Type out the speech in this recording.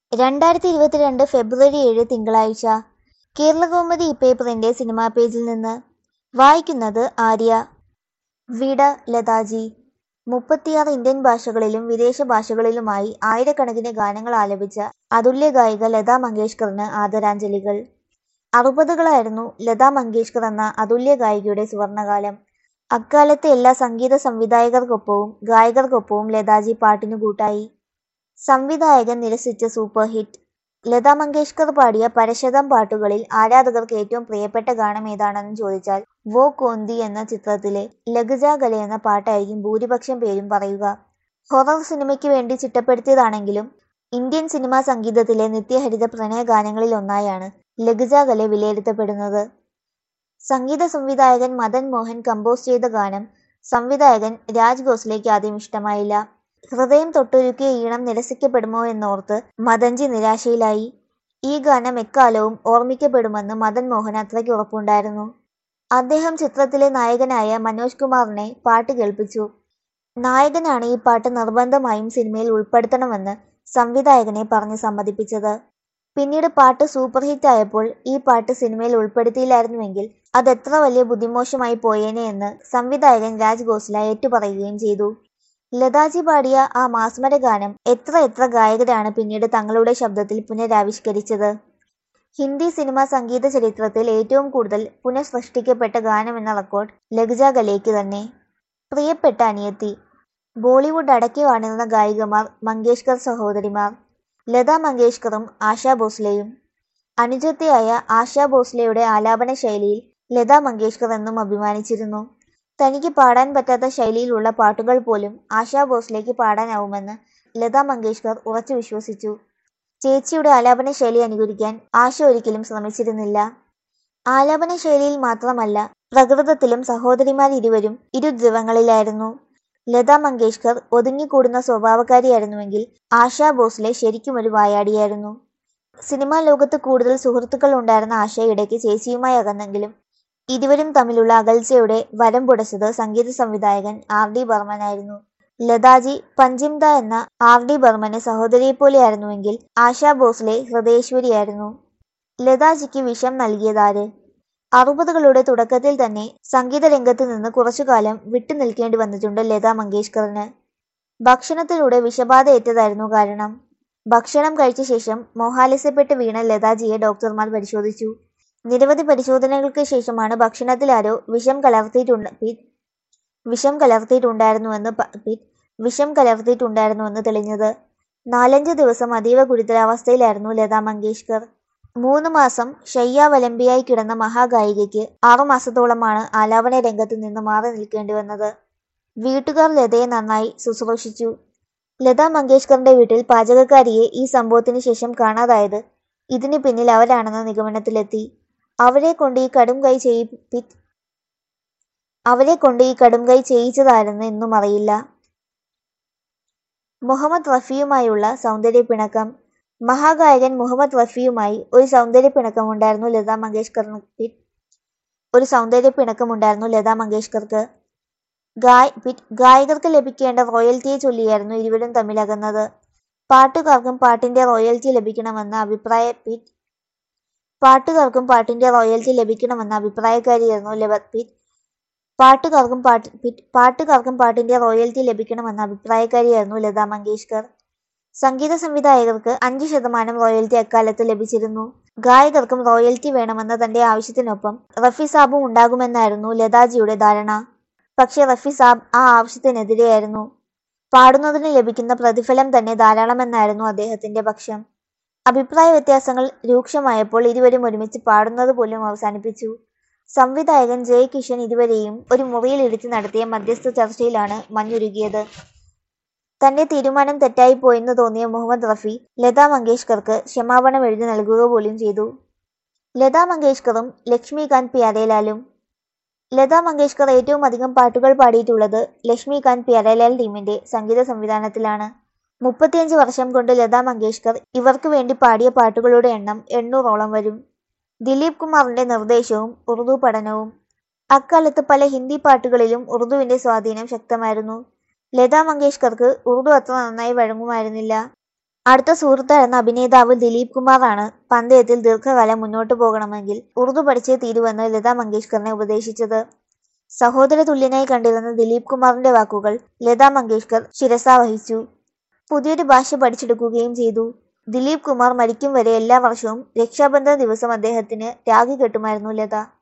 രണ്ടായിരത്തി ഇരുപത്തിരണ്ട് ഫെബ്രുവരി ഏഴ് തിങ്കളാഴ്ച കേരളകൗമുദി ഇപ്പേപ്പറിന്റെ സിനിമാ പേജിൽ നിന്ന് വായിക്കുന്നത് ആര്യ വിട ലതാജി മുപ്പത്തിയാറ് ഇന്ത്യൻ ഭാഷകളിലും വിദേശ ഭാഷകളിലുമായി ആയിരക്കണക്കിന് ഗാനങ്ങൾ ആലപിച്ച അതുല്യ ഗായിക ലതാ മങ്കേഷ്കറിന് ആദരാഞ്ജലികൾ അറുപതുകളായിരുന്നു ലതാ മങ്കേഷ്കർ എന്ന അതുല്യ ഗായികയുടെ സുവർണകാലം അക്കാലത്തെ എല്ലാ സംഗീത സംവിധായകർക്കൊപ്പവും ഗായകർക്കൊപ്പവും ലതാജി പാട്ടിനു കൂട്ടായി സംവിധായകൻ നിരസിച്ച സൂപ്പർ ഹിറ്റ് ലതാ മങ്കേഷ്കർ പാടിയ പരശതം പാട്ടുകളിൽ ആരാധകർക്ക് ഏറ്റവും പ്രിയപ്പെട്ട ഗാനം ഏതാണെന്ന് ചോദിച്ചാൽ വോ കോന്തി എന്ന ചിത്രത്തിലെ ലഗജ ഗലെ എന്ന പാട്ടായിരിക്കും ഭൂരിപക്ഷം പേരും പറയുക ഹൊറർ സിനിമയ്ക്ക് വേണ്ടി ചിട്ടപ്പെടുത്തിയതാണെങ്കിലും ഇന്ത്യൻ സിനിമാ സംഗീതത്തിലെ നിത്യഹരിത പ്രണയ ഗാനങ്ങളിൽ ഒന്നായാണ് ലഗജ ഗലെ വിലയിരുത്തപ്പെടുന്നത് സംഗീത സംവിധായകൻ മദൻ മോഹൻ കമ്പോസ് ചെയ്ത ഗാനം സംവിധായകൻ രാജ് ഖോസ്ലയ്ക്ക് ആദ്യം ഇഷ്ടമായില്ല ഹൃദയം തൊട്ടൊരുക്കിയ ഈണം നിരസിക്കപ്പെടുമോ എന്നോർത്ത് മദൻജി നിരാശയിലായി ഈ ഗാനം എക്കാലവും ഓർമ്മിക്കപ്പെടുമെന്ന് മദൻ മോഹൻ അത്രയ്ക്ക് ഉറപ്പുണ്ടായിരുന്നു അദ്ദേഹം ചിത്രത്തിലെ നായകനായ മനോജ് കുമാറിനെ പാട്ട് കേൾപ്പിച്ചു നായകനാണ് ഈ പാട്ട് നിർബന്ധമായും സിനിമയിൽ ഉൾപ്പെടുത്തണമെന്ന് സംവിധായകനെ പറഞ്ഞ് സമ്മതിപ്പിച്ചത് പിന്നീട് പാട്ട് സൂപ്പർ ഹിറ്റ് ആയപ്പോൾ ഈ പാട്ട് സിനിമയിൽ ഉൾപ്പെടുത്തിയില്ലായിരുന്നുവെങ്കിൽ അതെത്ര വലിയ ബുദ്ധിമോശമായി പോയേനെ എന്ന് സംവിധായകൻ രാജ് ഖോസ്ല ഏറ്റുപറയുകയും ചെയ്തു ലതാജി പാടിയ ആ മാസ്മര ഗാനം എത്ര എത്ര ഗായകരാണ് പിന്നീട് തങ്ങളുടെ ശബ്ദത്തിൽ പുനരാവിഷ്കരിച്ചത് ഹിന്ദി സിനിമാ സംഗീത ചരിത്രത്തിൽ ഏറ്റവും കൂടുതൽ പുനഃസൃഷ്ടിക്കപ്പെട്ട ഗാനം എന്ന റെക്കോർഡ് ലഗ്ജ ഗലേക്ക് തന്നെ പ്രിയപ്പെട്ട അനിയത്തി ബോളിവുഡ് അടക്കി വാണിരുന്ന ഗായികമാർ മങ്കേഷ്കർ സഹോദരിമാർ ലതാ മങ്കേഷ്കറും ആശാ ഭോസ്ലെയും അനുജത്തിയായ ആശാ ഭോസ്ലെയുടെ ആലാപന ശൈലിയിൽ ലതാ മങ്കേഷ്കർ എന്നും അഭിമാനിച്ചിരുന്നു തനിക്ക് പാടാൻ പറ്റാത്ത ശൈലിയിലുള്ള പാട്ടുകൾ പോലും ആശാ ഭോസ്ലേക്ക് പാടാനാവുമെന്ന് ലതാ മങ്കേഷ്കർ ഉറച്ചു വിശ്വസിച്ചു ചേച്ചിയുടെ ആലാപന ശൈലി അനുകരിക്കാൻ ആശ ഒരിക്കലും ശ്രമിച്ചിരുന്നില്ല ആലാപന ശൈലിയിൽ മാത്രമല്ല പ്രകൃതത്തിലും സഹോദരിമാർ ഇരുവരും ഇരു ധ്രുവങ്ങളിലായിരുന്നു ലതാ മങ്കേഷ്കർ ഒതുങ്ങിക്കൂടുന്ന സ്വഭാവക്കാരിയായിരുന്നുവെങ്കിൽ ആശാ ഭോസ്ലെ ശരിക്കും ഒരു വായാടിയായിരുന്നു സിനിമാ ലോകത്ത് കൂടുതൽ സുഹൃത്തുക്കൾ ഉണ്ടായിരുന്ന ആശ ഇടയ്ക്ക് ചേച്ചിയുമായി അകന്നെങ്കിലും ഇരുവരും തമ്മിലുള്ള അകൽച്ചയുടെ വരം പുടച്ചത് സംഗീത സംവിധായകൻ ആർ ഡി ബർമനായിരുന്നു ലതാജി പഞ്ചിംദ എന്ന ആർ ഡി ബർമന് സഹോദരിയെപ്പോലെയായിരുന്നുവെങ്കിൽ ആശാ ഭോസ്ലെ ഹൃദയേശ്വരിയായിരുന്നു ലതാജിക്ക് വിഷം നൽകിയതാര് അറുപതുകളുടെ തുടക്കത്തിൽ തന്നെ സംഗീത രംഗത്ത് നിന്ന് കുറച്ചുകാലം വിട്ടുനിൽക്കേണ്ടി വന്നിട്ടുണ്ട് ലതാ മങ്കേഷ്കറിന് ഭക്ഷണത്തിലൂടെ വിഷബാധ ഏറ്റതായിരുന്നു കാരണം ഭക്ഷണം കഴിച്ച ശേഷം മോഹാലസ്യപ്പെട്ട് വീണ ലതാജിയെ ഡോക്ടർമാർ പരിശോധിച്ചു നിരവധി പരിശോധനകൾക്ക് ശേഷമാണ് ഭക്ഷണത്തിൽ ആരോ വിഷം കലർത്തിയിട്ടുണ്ട് വിഷം കലർത്തിയിട്ടുണ്ടായിരുന്നുവെന്ന് വിഷം കലർത്തിയിട്ടുണ്ടായിരുന്നുവെന്ന് തെളിഞ്ഞത് നാലഞ്ച് ദിവസം അതീവ ഗുരുതരാവസ്ഥയിലായിരുന്നു ലതാ മങ്കേഷ്കർ മൂന്ന് മാസം ശയ്യാവലംബിയായി കിടന്ന മഹാഗായികയ്ക്ക് ആറുമാസത്തോളമാണ് ആലാപന രംഗത്ത് നിന്ന് മാറി നിൽക്കേണ്ടി വന്നത് വീട്ടുകാർ ലതയെ നന്നായി ശുശ്രൂഷിച്ചു ലതാ മങ്കേഷ്കറിന്റെ വീട്ടിൽ പാചകക്കാരിയെ ഈ സംഭവത്തിന് ശേഷം കാണാതായത് ഇതിന് പിന്നിൽ അവരാണെന്ന നിഗമനത്തിലെത്തി അവരെ കൊണ്ട് ഈ കടും കൈ ചെയ്യിപ്പി അവരെ കൊണ്ട് ഈ കടും കൈ ചെയ്യിച്ചതാരെന്ന് ഇന്നും അറിയില്ല മുഹമ്മദ് റഫിയുമായുള്ള സൗന്ദര്യ പിണക്കം മഹാഗായകൻ മുഹമ്മദ് റഫിയുമായി ഒരു സൗന്ദര്യ പിണക്കമുണ്ടായിരുന്നു ലതാ മങ്കേഷ്കറിന് ഒരു സൗന്ദര്യ പിണക്കമുണ്ടായിരുന്നു ലതാ മങ്കേഷ്കർക്ക് ഗായ് പിറ്റ് ഗായകർക്ക് ലഭിക്കേണ്ട റോയൽറ്റിയെ ചൊല്ലിയായിരുന്നു ഇരുവരും തമ്മിലകുന്നത് പാട്ടുകാർക്കും പാട്ടിന്റെ റോയൽറ്റി ലഭിക്കണമെന്ന അഭിപ്രായ പിറ്റ് പാട്ടുകാർക്കും പാട്ടിന്റെ റോയൽറ്റി ലഭിക്കണമെന്ന അഭിപ്രായക്കാരിയായിരുന്നു ലബത് പിറ്റ് പാട്ടുകാർക്കും പാട്ട് പിറ്റ് പാട്ടുകാർക്കും പാട്ടിന്റെ റോയൽറ്റി ലഭിക്കണമെന്ന അഭിപ്രായക്കാരിയായിരുന്നു ലതാ മങ്കേഷ്കർ സംഗീത സംവിധായകർക്ക് അഞ്ച് ശതമാനം റോയൽറ്റി അക്കാലത്ത് ലഭിച്ചിരുന്നു ഗായകർക്കും റോയൽറ്റി വേണമെന്ന തന്റെ ആവശ്യത്തിനൊപ്പം റഫി സാബും ഉണ്ടാകുമെന്നായിരുന്നു ലതാജിയുടെ ധാരണ പക്ഷെ റഫി സാബ് ആ ആവശ്യത്തിനെതിരെയായിരുന്നു പാടുന്നതിന് ലഭിക്കുന്ന പ്രതിഫലം തന്നെ ധാരാളമെന്നായിരുന്നു അദ്ദേഹത്തിന്റെ പക്ഷം അഭിപ്രായ വ്യത്യാസങ്ങൾ രൂക്ഷമായപ്പോൾ ഇരുവരും ഒരുമിച്ച് പാടുന്നത് പോലും അവസാനിപ്പിച്ചു സംവിധായകൻ ജയ് കിഷൻ ഇരുവരെയും ഒരു മുറിയിൽ ഇരുത്തി നടത്തിയ മധ്യസ്ഥ ചർച്ചയിലാണ് മഞ്ഞുരുകിയത് തന്റെ തീരുമാനം തെറ്റായി പോയെന്ന് തോന്നിയ മുഹമ്മദ് റഫി ലതാ മങ്കേഷ്കർക്ക് ക്ഷമാപണം എഴുതി നൽകുക പോലും ചെയ്തു ലതാ മങ്കേഷ്കറും ലക്ഷ്മികാന്ത് പ്യാരേലാലും ലതാ മങ്കേഷ്കർ ഏറ്റവും അധികം പാട്ടുകൾ പാടിയിട്ടുള്ളത് ലക്ഷ്മികാന്ത് പ്യാരേലാൽ ടീമിന്റെ സംഗീത സംവിധാനത്തിലാണ് മുപ്പത്തിയഞ്ച് വർഷം കൊണ്ട് ലതാ മങ്കേഷ്കർ ഇവർക്ക് വേണ്ടി പാടിയ പാട്ടുകളുടെ എണ്ണം എണ്ണൂറോളം വരും ദിലീപ് കുമാറിന്റെ നിർദ്ദേശവും ഉറുദു പഠനവും അക്കാലത്ത് പല ഹിന്ദി പാട്ടുകളിലും ഉറുദുവിന്റെ സ്വാധീനം ശക്തമായിരുന്നു ലതാ മങ്കേഷ്കർക്ക് ഉറുദു അത്ര നന്നായി വഴങ്ങുമായിരുന്നില്ല അടുത്ത സുഹൃത്തായിരുന്ന അഭിനേതാവ് ദിലീപ് കുമാറാണ് പന്തയത്തിൽ ദീർഘകാലം മുന്നോട്ടു പോകണമെങ്കിൽ ഉറുദു പഠിച്ചേ തീരുവെന്ന് ലതാ മങ്കേഷ്കറിനെ ഉപദേശിച്ചത് സഹോദര തുല്യനായി കണ്ടിരുന്ന ദിലീപ് കുമാറിന്റെ വാക്കുകൾ ലതാ മങ്കേഷ്കർ ശിരസാവഹിച്ചു പുതിയൊരു ഭാഷ പഠിച്ചെടുക്കുകയും ചെയ്തു ദിലീപ് കുമാർ മരിക്കും വരെ എല്ലാ വർഷവും രക്ഷാബന്ധന ദിവസം അദ്ദേഹത്തിന് രാഖി കെട്ടുമായിരുന്നു ലത